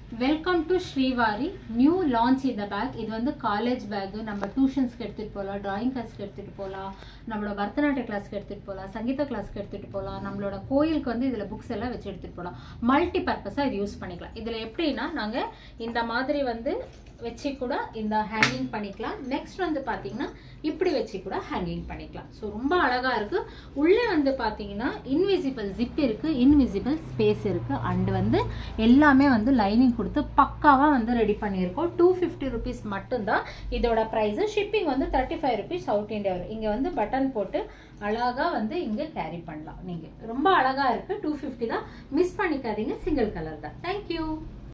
welcome to Srivari new launch இந்த bag இது வந்து காலேஜ் பேக் நம்ம டியூஷன்ஸ்க்கு எடுத்துகிட்டு போகலாம் டிராயிங் கிளாஸ்க்கு எடுத்துகிட்டு போகலாம் நம்மளோட பரதநாட்டிய கிளாஸ்க்கு எடுத்துகிட்டு போகலாம் சங்கீத கிளாஸ்க்கு எடுத்துகிட்டு போகலாம் நம்மளோட கோயிலுக்கு வந்து இதில் புக்ஸ் எல்லாம் வச்சு எடுத்துகிட்டு போகலாம் மல்டி பர்பஸாக இது யூஸ் பண்ணிக்கலாம் இதில் எப்படின்னா நாங்கள் இந்த மாதிரி வந்து வச்சு கூட இந்த ஹேங்கிங் பண்ணிக்கலாம் நெக்ஸ்ட் வந்து பார்த்தீங்கன்னா இப்படி வச்சு கூட ஹேங்கிங் பண்ணிக்கலாம் ஸோ ரொம்ப அழகாக இருக்குது உள்ளே வந்து பார்த்தீங்கன்னா இன்விசிபிள் ஜிப் இருக்குது இன்விசிபிள் ஸ்பேஸ் இருக்குது அண்ட் வந்து எல்லாமே வந்து லைனிங் கொடுத்து பக்காவாக வந்து ரெடி பண்ணியிருக்கோம் டூ ஃபிஃப்டி ருபீஸ் மட்டும்தான் இதோட ப்ரைஸு ஷிப்பிங் வந்து thirty five rupees south India வரும் இங்கே வந்து பட்டன் போட்டு அழகாக வந்து இங்கே கேரி பண்ணலாம் நீங்கள் ரொம்ப அழகாக இருக்குது டூ ஃபிஃப்டி தான் மிஸ் பண்ணிக்காதீங்க சிங்கிள் கலர் தான் தேங்க்யூ